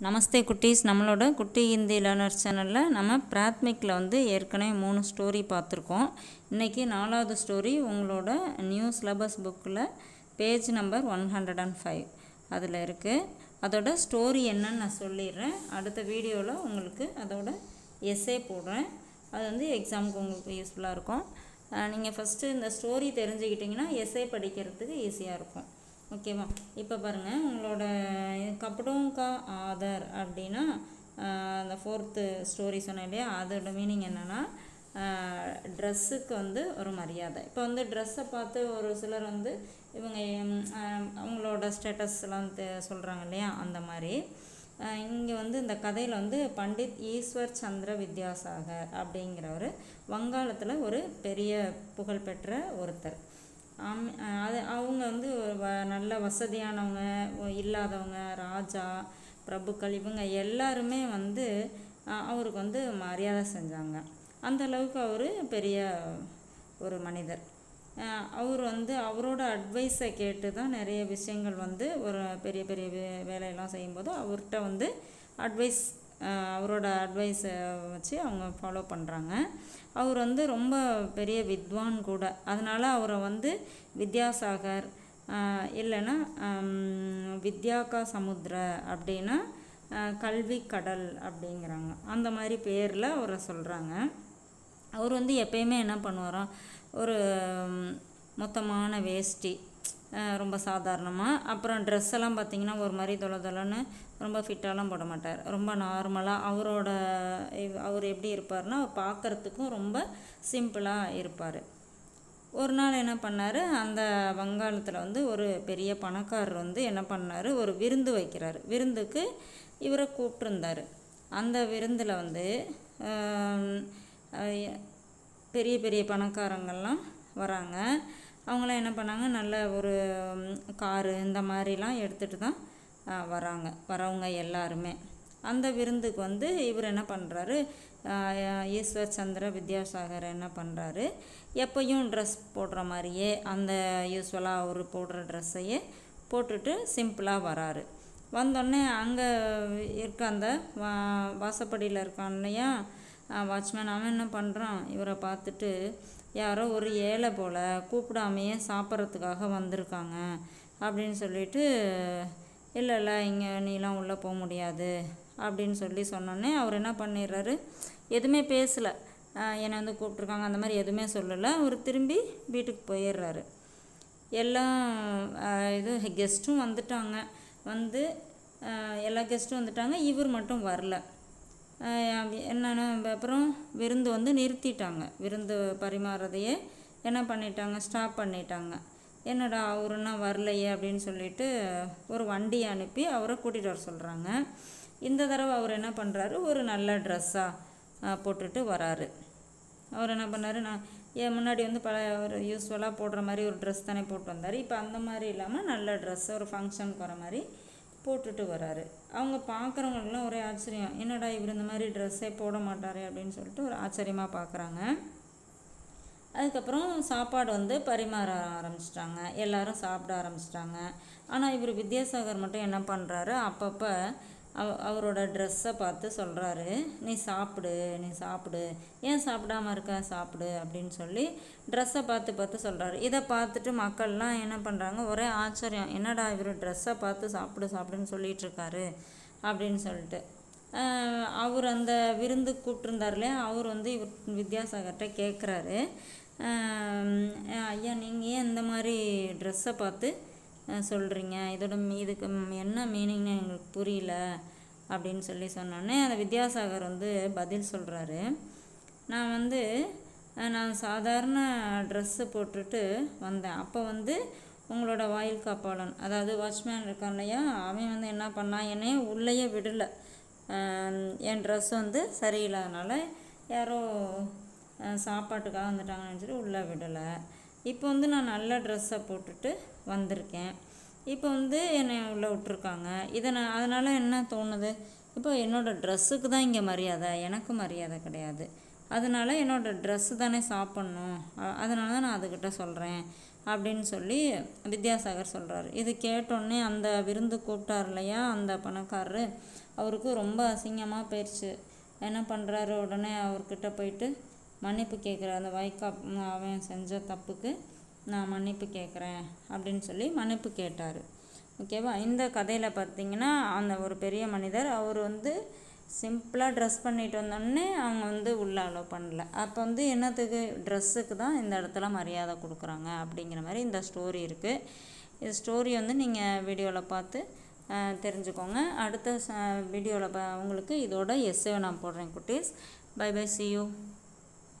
நமஸ்தே குட்டீஸ் நம்மளோட குட்டி ஹிந்தி லேர்னர்ஸ் சேனலில் நம்ம பிராத்மிக்கில் வந்து ஏற்கனவே மூணு ஸ்டோரி பார்த்துருக்கோம் இன்றைக்கி நாலாவது ஸ்டோரி உங்களோட நியூ சிலபஸ் புக்கில் page number one hundred and five அதில் இருக்குது அதோட ஸ்டோரி என்னன்னு நான் சொல்லிடுறேன் அடுத்த வீடியோவில் உங்களுக்கு அதோட எஸ்ஸே போடுறேன் அது வந்து எக்ஸாமுக்கு உங்களுக்கு யூஸ்ஃபுல்லாக இருக்கும் நீங்கள் ஃபஸ்ட்டு இந்த ஸ்டோரி தெரிஞ்சுக்கிட்டிங்கன்னா எஸ்ஸே படிக்கிறதுக்கு ஈஸியாக இருக்கும் ஓகேவா இப்போ பாருங்கள் உங்களோட கப்படும் கா ஆதர் அப்படின்னா ஆஹ், அந்த ஃபோர்த்து ஸ்டோரி சொன்னேன் இல்லையா அதோட மீனிங் என்னென்னா ட்ரெஸ்ஸுக்கு வந்து ஒரு மரியாதை இப்போ வந்து ட்ரெஸ்ஸை பார்த்து ஒரு சிலர் வந்து இவங்க ம், ஆஹ், அவங்களோட ஸ்டேட்டஸ்லாம் சொல்கிறாங்க இல்லையா அந்த மாதிரி இங்கே வந்து இந்த கதையில் வந்து பண்டித் ஈஸ்வர் சந்திர வித்யாசாகர் அப்படிங்கிறவர் வங்காளத்தில் ஒரு பெரிய புகழ்பெற்ற ஒருத்தர் ஆம், அது அவங்க வந்து ஒரு வ- நல்ல வசதியானவங்க ஒ- இல்லாதவங்க ராஜா பிரபுக்கள் இவங்க எல்லாருமே வந்து அஹ், அவருக்கு வந்து மரியாதை செஞ்சாங்க அந்த அளவுக்கு அவர் பெரிய ஒரு மனிதர் அஹ், அவர் வந்து அவரோட அட்வைஸை கேட்டு தான் நிறைய விஷயங்கள் வந்து ஒரு பெரிய பெரிய வே வேலையெல்லாம் செய்யும்போது அவர்கிட்ட வந்து அட்வைஸ் அவரோட அட்வைஸை வச்சு அவங்க ஃபாலோ பண்ணுறாங்க அவர் வந்து ரொம்ப பெரிய வித்வான் கூட அதனால் அவரை வந்து வித்யாசாகர் ஆஹ் இல்லைன்னா ஆம், வித்யாகா சமுத்திர அப்படின்னா ஆஹ், கல்வி கடல் அப்படிங்கிறாங்க அந்த மாதிரி பேரில் அவரை சொல்கிறாங்க அவர் வந்து எப்பயுமே என்ன பண்ணுவாராம் ஒரு ம், மொத்தமான வேஷ்டி அஹ், ரொம்ப சாதாரணமாக அப்புறம் ட்ரெஸ் எல்லாம் பார்த்தீங்கன்னா ஒரு மாதிரி தொலை தொலைன்னு ரொம்ப ஃபிட்டாலாம் போட மாட்டார் ரொம்ப நார்மலாக அவரோட இவ்- அவர் எப்படி இருப்பார்னா அவர் பார்க்கறதுக்கும் ரொம்ப சிம்பிளாக இருப்பார் ஒரு நாள் என்ன பண்ணார் அந்த வங்காளத்தில் வந்து ஒரு பெரிய பணக்காரர் வந்து என்ன பண்ணார் ஒரு விருந்து வைக்கிறார் விருந்துக்கு இவரை கூப்பிட்டுருந்தார் அந்த விருந்தில் வந்து ஆம், அஹ், பெரிய பெரிய பணக்காரங்கள்லாம் வராங்க அவங்களாம் என்ன பண்ணாங்க நல்ல ஒரு ம், காரு இந்த மாதிரிலாம் எடுத்துகிட்டு தான் அஹ், வராங்க வரவங்க எல்லாருமே அந்த விருந்துக்கு வந்து இவர் என்ன பண்ணுறாரு ஈஸ்வர் சந்திர வித்யாசாகர் என்ன பண்ணுறாரு எப்பயும் ட்ரெஸ் போடுற மாதிரியே அந்த யூஸ்வலாக அவர் போடுற ட்ரெஸ்ஸையே போட்டுட்டு சிம்பிளாக வராரு வந்தோடனே அங்கே இருக்க அந்த வா வாசப்படியில் இருக்கான் இல்லையா வாட்ச்மேன் அவன் என்ன பண்ணுறான் இவரை பார்த்துட்டு யாரோ ஒரு ஏழை போல் கூப்பிடாமையே சாப்பிட்றதுக்காக வந்திருக்காங்க அப்படின்னு சொல்லிட்டு இல்லை இல்லை இங்கே நீலாம் உள்ளே போக முடியாது அப்படின்னு சொல்லி சொன்னோன்னே அவர் என்ன பண்ணிடுறாரு எதுவுமே பேசலை என்னை வந்து கூப்பிட்ருக்காங்க அந்த மாதிரி எதுவுமே சொல்லலை அவர் திரும்பி வீட்டுக்கு போயிடுறாரு எல்லாம் ஆஹ், இது கெஸ்ட்டும் வந்துட்டாங்க வந்து ஆஹ், எல்லா கெஸ்ட்டும் வந்துட்டாங்க இவர் மட்டும் வரல ஆஹ், என்னன்னா அப்புறம் விருந்து வந்து நிறுத்திட்டாங்க விருந்து பரிமாறதையே என்ன பண்ணிட்டாங்க ஸ்டாப் பண்ணிட்டாங்க என்னடா அவர் இன்னும் வரலையே அப்படின்னு சொல்லிட்டு ஒரு வண்டி அனுப்பி அவரை கூட்டிகிட்டு வர சொல்கிறாங்க இந்த தடவை அவர் என்ன பண்ணுறாரு ஒரு நல்ல ட்ரெஸ்ஸாக போட்டுட்டு வராரு அவர் என்ன பண்ணாரு நான் என் முன்னாடி வந்து பல ஒரு யூஸ்வலாக போடுற மாதிரி ஒரு ட்ரெஸ் தானே போட்டு வந்தார் இப்போ அந்த மாதிரி இல்லாமல் நல்ல ட்ரெஸ் ஒரு ஃபங்க்ஷனுக்கு வர மாதிரி போட்டுட்டு வராரு அவங்க பார்க்குறவங்களுக்குலாம் ஒரே ஆச்சரியம் என்னடா இவர் இந்த மாதிரி ட்ரெஸ்ஸே போட மாட்டாரே அப்படின்னு சொல்லிட்டு ஒரு ஆச்சரியமாக பார்க்குறாங்க அதுக்கப்புறம் சாப்பாடு வந்து பரிமாற ஆரம்பிச்சிட்டாங்க எல்லாரும் சாப்பிட ஆரம்பிச்சிட்டாங்க ஆனால் இவர் வித்யாசாகர் மட்டும் என்ன பண்ணுறாரு அப்பப்போ அவ அவரோட ட்ரெஸ்ஸை பார்த்து சொல்கிறாரு நீ சாப்பிடு நீ சாப்பிடு ஏன் சாப்பிடாம இருக்க சாப்பிடு அப்படின்னு சொல்லி ட்ரெஸ்ஸை பார்த்து பார்த்து சொல்கிறாரு இதை பார்த்துட்டு மக்கள்லாம் என்ன பண்ணுறாங்க ஒரே ஆச்சரியம் என்னடா இவர் ட்ரெஸ்ஸை பார்த்து சாப்பிடு சாப்பிடுன்னு சொல்லிட்டு இருக்காரு அப்படின்னு சொல்லிட்டு ஆஹ் அவர் அந்த விருந்து கூப்பிட்டுருந்தார் இல்லையா அவர் வந்து இவர் வித்யாசாகர்கிட்ட கேட்குறாரு ஐயா நீங்கள் ஏன் இந்த மாதிரி ட்ரெஸ்ஸை பார்த்து சொல்கிறீங்க இதோட மீ- இதுக்கு ம் என்ன மீனிங்னு எங்களுக்கு புரியல அப்படின்னு சொல்லி சொன்னோன்னே அந்த வித்யாசாகர் வந்து பதில் சொல்கிறாரு நான் வந்து அஹ், நான் சாதாரண ட்ரெஸ்ஸு போட்டுட்டு வந்தேன் அப்போ வந்து உங்களோட வாயில் காப்பாளன் அதாவது வாட்ச்மேன் இருக்கான் இல்லையா அவன் வந்து என்ன பண்ணான் என்னைய உள்ளேயே விடலை அஹ், என் ட்ரெஸ் வந்து சரியில்லாதனால யாரோ அஹ், சாப்பாட்டுக்காக வந்துட்டாங்கன்னு நினச்சிட்டு உள்ளே விடலை இப்போ வந்து நான் நல்ல ட்ரெஸ்ஸை போட்டுட்டு வந்திருக்கேன் இப்போ வந்து என்னை உள்ளே விட்ருக்காங்க இதை நான் அதனால் என்ன தோணுது இப்போ என்னோடய ட்ரெஸ்ஸுக்கு தான் இங்கே மரியாதை எனக்கு மரியாதை கிடையாது அதனால என்னோடய ட்ரெஸ்ஸு தானே சாப்பிட்ணும் அ- அதனால தான் நான் அதுக்கிட்ட சொல்கிறேன் அப்படின்னு சொல்லி வித்யாசாகர் சொல்கிறாரு இது கேட்டோடனே அந்த விருந்து கூப்பிட்டார் இல்லையா அந்த பணக்காரரு அவருக்கு ரொம்ப அசிங்கமாக போயிடுச்சு என்ன பண்ணுறாரு உடனே அவர்கிட்ட போயிட்டு மன்னிப்பு கேட்குறாரு அந்த வைக்கா அவன் செஞ்ச தப்புக்கு நான் மன்னிப்பு கேட்குறேன் அப்படின்னு சொல்லி மன்னிப்பு கேட்டார் ஓகேவா இந்த கதையில் பார்த்தீங்கன்னா அந்த ஒரு பெரிய மனிதர் அவர் வந்து சிம்பிளாக ட்ரெஸ் பண்ணிட்டு வந்தோடனே அவங்க வந்து உள்ள அலோவ் பண்ணல அப்போ வந்து என்னத்துக்கு ட்ரெஸ்ஸுக்கு தான் இந்த இடத்துல மரியாதை கொடுக்குறாங்க அப்படிங்கிற மாதிரி இந்த ஸ்டோரி இருக்குது இந்த ஸ்டோரி வந்து நீங்கள் வீடியோவில் பார்த்து அஹ், தெரிஞ்சுக்கோங்க அடுத்த வீடியோவில் உங்களுக்கு இதோட எஸ்ஸே நான் போடுறேன் குட்டீஸ் பை பை see you